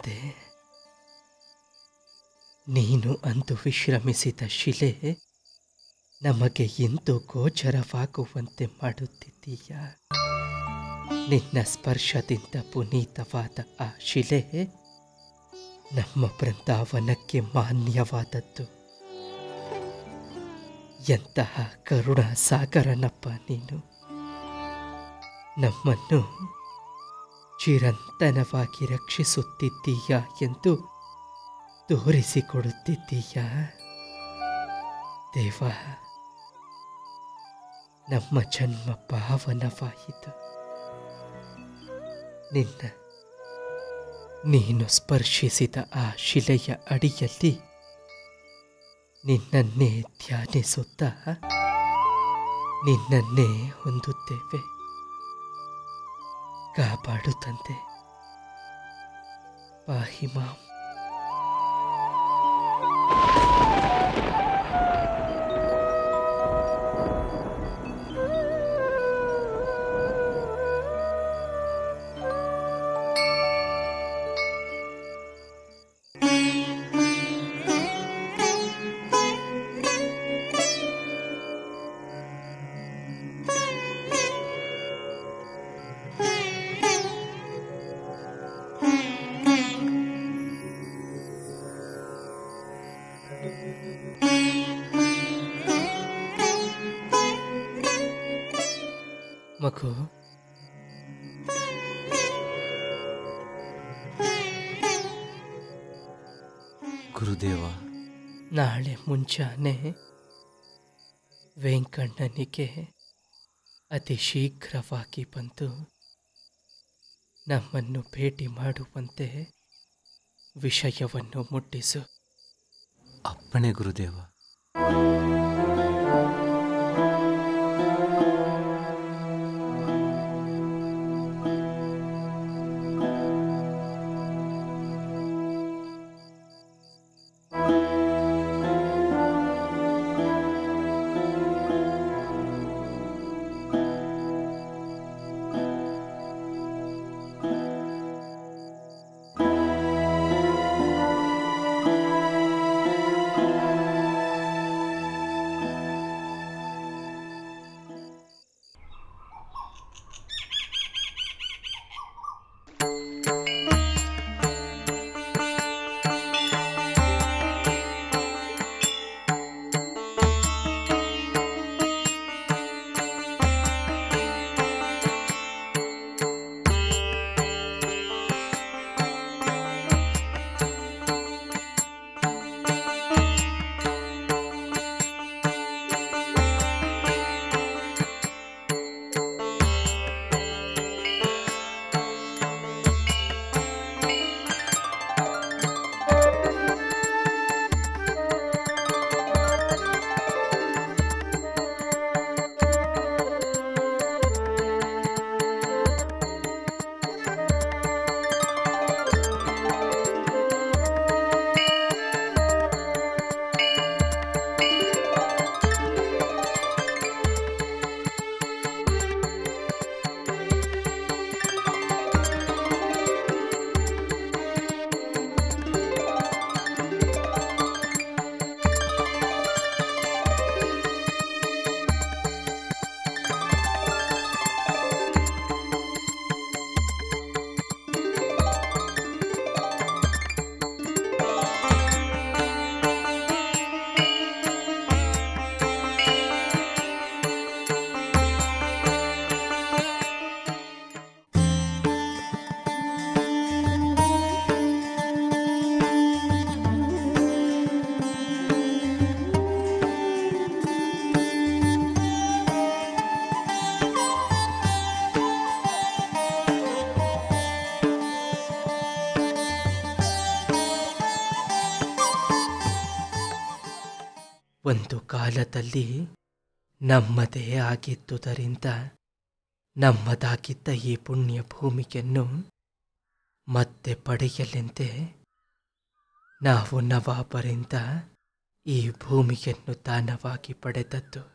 ತಂದೆ ನೀನು ಅಂದು ವಿಶ್ರಮಿಸಿದ ಶಿಲೆ ನಮಗೆ ಇಂದು ಗೋಚರವಾಗುವಂತೆ ಮಾಡುತ್ತಿದ್ದೀಯ ನಿನ್ನ ಸ್ಪರ್ಶದಿಂದ ಪುನೀತವಾದ ಆ ಶಿಲೆ ನಮ್ಮ ಬೃಂದಾವನಕ್ಕೆ ಮಾನ್ಯವಾದದ್ದು ಎಂತಹ ಕರುಣಾ ಸಾಗರನಪ್ಪ ನೀನು ನಮ್ಮನ್ನು ಚಿರಂತನವಾಗಿ ರಕ್ಷಿಸುತ್ತಿದ್ದೀಯ ಎಂದು ತೋರಿಸಿಕೊಡುತ್ತಿದ್ದೀಯ ದೇವ ನಮ್ಮ ಜನ್ಮ ಪಾವನವಾಯಿತು ನಿನ್ನ ನೀನು ಸ್ಪರ್ಶಿಸಿದ ಆ ಶಿಲೆಯ ಅಡಿಯಲ್ಲಿ ನಿನ್ನನ್ನೇ ಧ್ಯಾನಿಸುತ್ತಾ ನಿನ್ನನ್ನೇ ಹೊಂದುತ್ತೇವೆ ಕಾಪಾಡು ತಂದೆ ಪಾಹಿ ಮಾಂ ಮಗು ಗುರುದೇವ ನಾಳೆ ಮುಂಜಾನೆ ವೆಂಕಣ್ಣನಿಗೆ ಅತಿ ಶೀಘ್ರವಾಗಿ ಬಂದು ನಮ್ಮನ್ನು ಭೇಟಿ ಮಾಡುವಂತೆ ವಿಷಯವನ್ನು ಮುಟ್ಟಿಸು ಅಪ್ಪಣೆ ಗುರುದೇವ ಒಂದು ಕಾಲದಲ್ಲಿ ನಮ್ಮದೇ ಆಗಿದ್ದುದರಿಂದ ನಮ್ಮದಾಗಿದ್ದ ಈ ಪುಣ್ಯ ಭೂಮಿಯನ್ನು ಮತ್ತೆ ಪಡೆಯಲೆಂದೇ ನಾವು ನವಾಬರಿಂದ ಈ ಭೂಮಿಯನ್ನು ದಾನವಾಗಿ ಪಡೆದದ್ದು